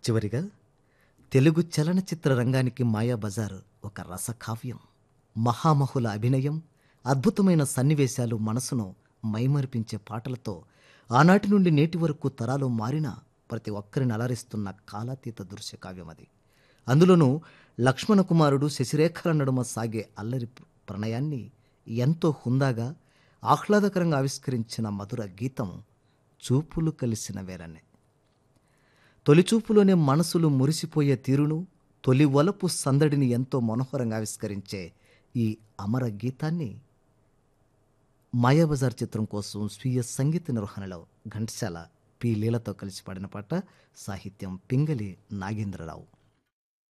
చివరిగా తెలుగు చలనచిత్ర రంగానికి మాయాబజార్ ఒక రసకావ్యం మహామహుల అభినయం అద్భుతమైన సన్నివేశాలు మనసును మైమరిపించే పాటలతో ఆనాటి నుండి నేటి వరకు తరాలు మారిన ప్రతి ఒక్కరిని అలరిస్తున్న కాలాతీత దృశ్య కావ్యం అది అందులోనూ లక్ష్మణ కుమారుడు శశిరేఖల నడుమ సాగే అల్లరి ప్రణయాన్ని ఎంతో హుందాగా ఆహ్లాదకరంగా ఆవిష్కరించిన మధుర గీతం చూపులు కలిసిన వేరనే తొలిచూపులోనే మనసులు మురిసిపోయే తీరును తొలి వలపు సందడిని ఎంతో మనోహరంగా ఆవిష్కరించే ఈ అమర గీతాన్ని మాయాబజార్ చిత్రం కోసం స్వీయ సంగీత నిర్వహణలో ఘంటసాల పి లీలతో కలిసి పాడిన పాట సాహిత్యం పింగళి నాగేంద్రరావు